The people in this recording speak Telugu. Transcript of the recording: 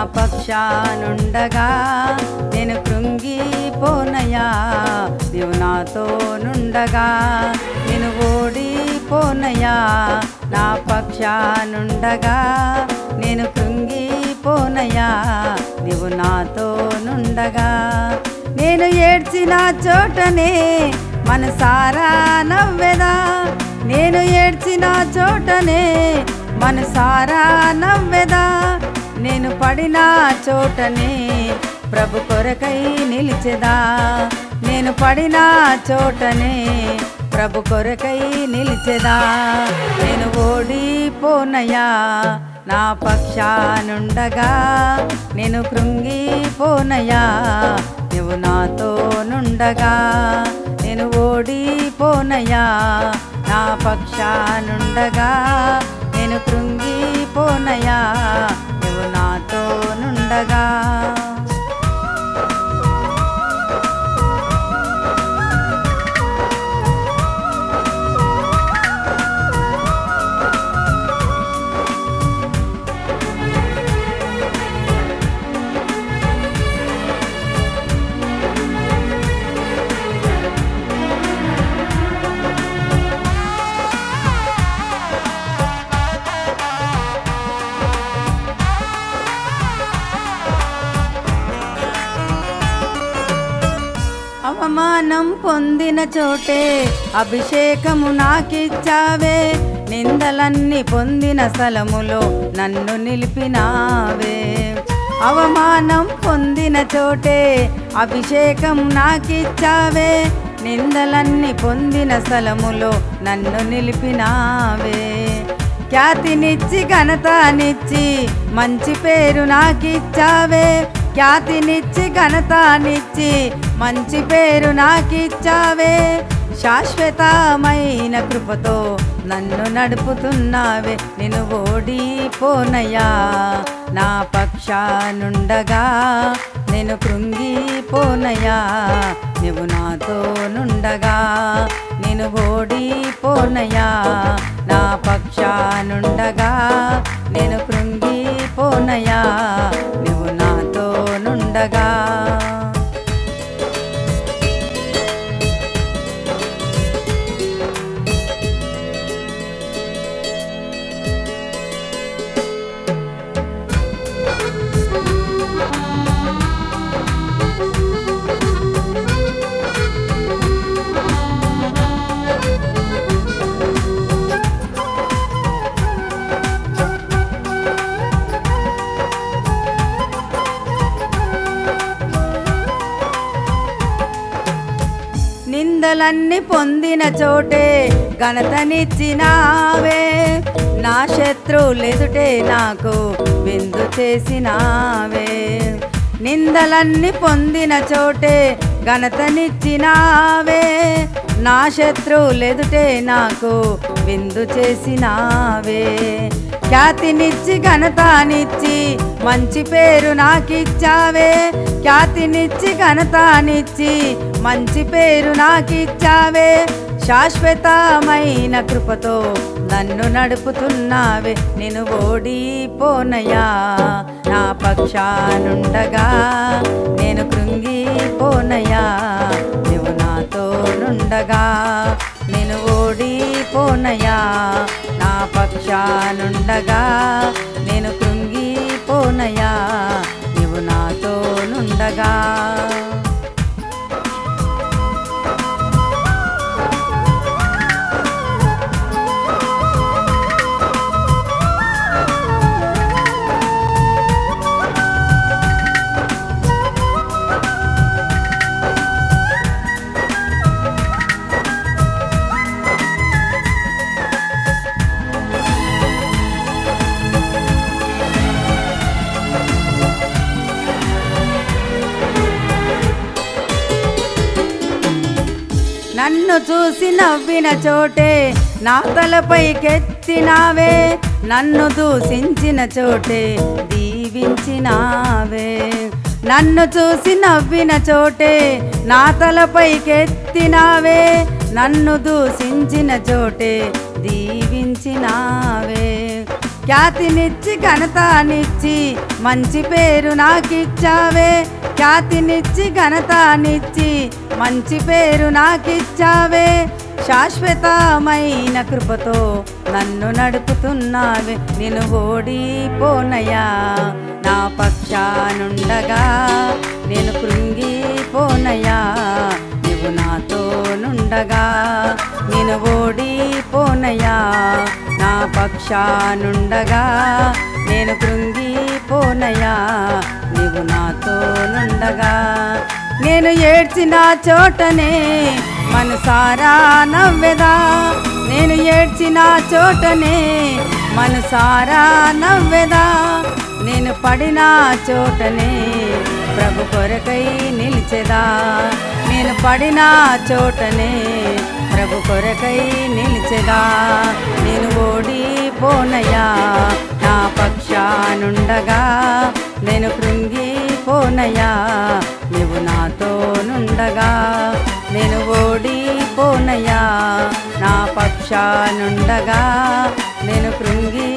పక్షానుండగా నేను కృంగిపోనయ్యా నీవు నాతో నుండగా నేను ఓడిపోనయ్యా నా పక్షానుండగా నేను కృంగిపోనయ్యా నీవు నాతో నుండగా నేను ఏడ్చిన చోటనే మనసారా నవ్వెదా నేను ఏడ్చిన చోటనే మనసారా నవ్వెదా నేను పడిన చోటనే ప్రభు కొరకై నిలిచెదా నేను పడిన చోటనే ప్రభు కొరకై నిలిచెదా నేను ఓడిపోనయ్యా నా పక్షానుండగా నేను కృంగిపోనయ్యా నువ్వు నాతో నుండగా నేను ఓడిపోనయ్యా నా పక్షానుండగా నేను కృంగిపోనయ్యా నువ్వు నాతో నుండగా అవమానం పొందిన చోటే అభిషేకము నాకిచ్చావే నిందలన్నీ పొందిన స్థలములో నన్ను నిలిపినావే అవమానం పొందిన చోటే అభిషేకం నాకిచ్చావే నిందలన్నీ పొందిన స్థలములో నన్ను నిలిపినావే ఖ్యాతినిచ్చి ఘనతనిచ్చి మంచి పేరు నాకిచ్చావే ఖ్యాతినిచ్చి ఘనతనిచ్చి మంచి పేరు నాకిచ్చావే శాశ్వతమైన కృపతో నన్ను నడుపుతున్నావే నేను ఓడిపోనయ్యా నా పక్షానుండగా నేను కృంగిపోనయ్యా నువ్వు నాతో నుండగా నేను ఓడిపోనయ్యా నా పక్షానుండగా నేను కృంగిపోనయ్యా నువ్వు నాతో నుండగా నిందలన్నీ పొందిన చోటే ఘనతనిచ్చినావే నా శత్రువులెదుటే నాకు విందు చేసినావే నిందలన్నీ పొందిన చోటే ఘనతనిచ్చినావే నా శత్రువులెదుటే నాకు విందు చేసినావే ఖ్యాతినిచ్చి ఘనతనిచ్చి మంచి పేరు నాకిచ్చావే ఖ్యాతినిచ్చి ఘనతనిచ్చి మంచి పేరు నాకిచ్చావే శాశ్వతమైన కృపతో నన్ను నడుపుతున్నావే నేను ఓడిపోనయ్యా నా పక్షానుండగా నేను కృంగిపోనయ్యా నువ్వు నాతో నుండగా నేను ఓడిపోనయ్యా నా పక్షానుండగా నేను కృంగిపోనయ్యా నువ్వు నాతో నుండగా నన్ను చూసి నవ్విన చోటే నా తలపైకెత్తినావే నన్ను దూషించిన చోటే దీవించినావే నన్ను చూసి నవ్విన చోటే నా తలపైకెత్తినావే నన్ను దూషించిన చోటే దీవించినావే ఖ్యాతినిచ్చి ఘనతనిచ్చి మంచి పేరు నాకిచ్చావే ఖ్యాతినిచ్చి ఘనతనిచ్చి మంచి పేరు నాకిచ్చావే శాశ్వతమైన కృపతో నన్ను నడుపుతున్నావే నేను ఓడిపోనయా నా పక్షానుండగా నేను కృంగిపోనయా నువ్వు నాతో నుండగా నేను ఓడిపోనయా నా పక్షానుండగా నేను కృంగిపోనయా నీవు నాతో నుండగా నేను ఏడ్చిన చోటనే మనసారా నవ్వెదా నేను ఏడ్చిన చోటనే మనసారా నవ్వెదా నేను పడిన చోటనే ప్రభు కొరకై నిలిచెదా నేను పడిన చోటనే ప్రభు కొరకై నిలిచెదా నేను ఓడిపోనయ్యా నా పక్షానుండగా నేను కృంగిపోనయ్యా నీవు నాతో నుండగా నేను ఓడిపోనయ్యా నా పక్షానుండగా నేను కృంగి